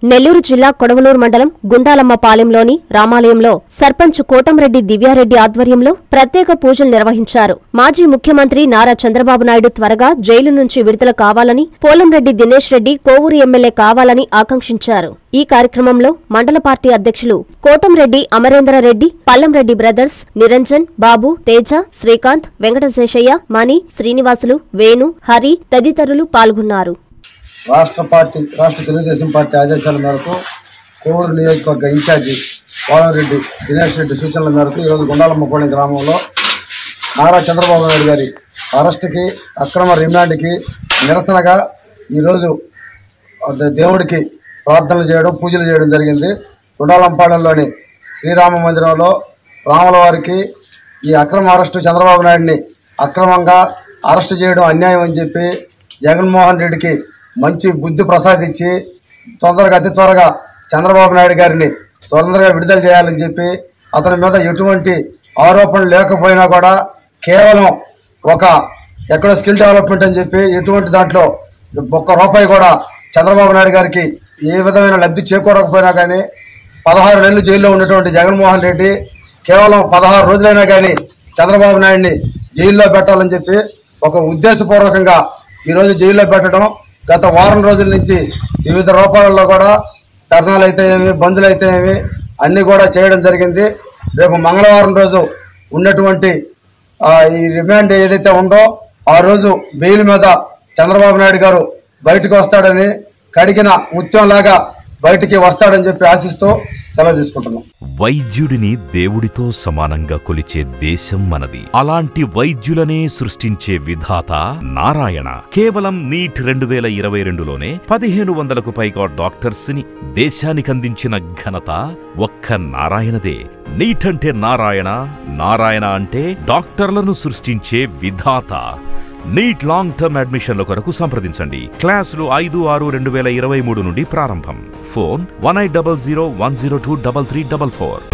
నెల్లూరు జిల్లా కొడవలూరు మండలం గుండాలమ్మ పాలెంలోని రామాలయంలో సర్పంచ్ కోటంరెడ్డి దివ్యారెడ్డి ఆధ్వర్యంలో ప్రత్యేక పూజలు నిర్వహించారు మాజీ ముఖ్యమంత్రి నారా చంద్రబాబు నాయుడు త్వరగా జైలు నుంచి విడుదల కావాలని పోలంరెడ్డి దినేష్ రెడ్డి కోవూరు ఎమ్మెల్యే కావాలని ఆకాంక్షించారు ఈ కార్యక్రమంలో మండల పార్టీ అధ్యక్షులు కోటంరెడ్డి అమరేంద్రరెడ్డి పల్లంరెడ్డి బ్రదర్స్ నిరంజన్ బాబు తేజ శ్రీకాంత్ వెంకటశేషయ్య మణి శ్రీనివాసులు వేణు హరి తదితరులు పాల్గొన్నారు రాష్ట్ర పార్టీ రాష్ట్ర తెలుగుదేశం పార్టీ ఆదేశాల మేరకు కోవూరు నియోజకవర్గ ఇన్ఛార్జి పోలంరెడ్డి దినేష్ రెడ్డి సూచనల మేరకు ఈరోజు గుండాలమ్మకోణి గ్రామంలో నారా చంద్రబాబు నాయుడు గారి అరెస్టుకి అక్రమ రిమాండ్కి నిరసనగా ఈరోజు దే- దేవుడికి ప్రార్థనలు చేయడం పూజలు చేయడం జరిగింది గుండాలంపాలెంలోని శ్రీరామ మందిరంలో రాముల వారికి ఈ అక్రమ అరెస్టు చంద్రబాబు నాయుడిని అక్రమంగా అరెస్టు చేయడం అన్యాయం అని చెప్పి జగన్మోహన్ రెడ్డికి మంచి బుద్ధి ప్రసాదించి తొందరగా అతి త్వరగా చంద్రబాబు నాయుడు గారిని తొందరగా విడుదల చేయాలని చెప్పి అతని మీద ఎటువంటి ఆరోపణలు లేకపోయినా కూడా కేవలం ఒక ఎక్కడో స్కిల్ డెవలప్మెంట్ అని చెప్పి ఎటువంటి దాంట్లో ఒక్క రూపాయి కూడా చంద్రబాబు నాయుడు గారికి ఏ విధమైన లబ్ధి చేకూరకపోయినా కానీ పదహారు నెలలు జైల్లో ఉన్నటువంటి జగన్మోహన్ రెడ్డి కేవలం పదహారు రోజులైనా కానీ చంద్రబాబు నాయుడిని జైల్లో పెట్టాలని చెప్పి ఒక ఉద్దేశపూర్వకంగా ఈరోజు జైల్లో పెట్టడం గత వారం రోజుల నుంచి వివిధ రూపాలలో కూడా ధర్నాలు అయితే ఏమి బంధులు అయితే ఏమి అన్నీ కూడా చేయడం జరిగింది రేపు మంగళవారం రోజు ఉన్నటువంటి ఆ, ఈ రిమాండ్ ఏదైతే ఉందో ఆ రోజు బెయిల్ మీద చంద్రబాబు నాయుడు గారు బయటకు వస్తాడని కడిగిన ముత్యంలాగా బయటికి వస్తాడని చెప్పి ఆశిస్తూ సెలవు తీసుకుంటున్నాం వైద్యుడిని దేవుడితో సమానంగా కొలిచే దేశం మనది అలాంటి వైద్యులనే సృష్టించే విధాత నారాయణ కేవలం నీట్ రెండు వేల ఇరవై రెండులోనే పదిహేను వందలకు పైగా డాక్టర్స్ ని దేశానికి అందించిన ఘనత ఒక్క నారాయణదే నీట్ అంటే నారాయణ నారాయణ అంటే డాక్టర్లను సృష్టించే విధాత నీట్ లాంగ్ టర్మ్ అడ్మిషన్ల కొరకు సంప్రదించండి క్లాసులు ఐదు ఆరు రెండు వేల ఇరవై మూడు నుండి ప్రారంభం phone one eight double zero one zero two double three double four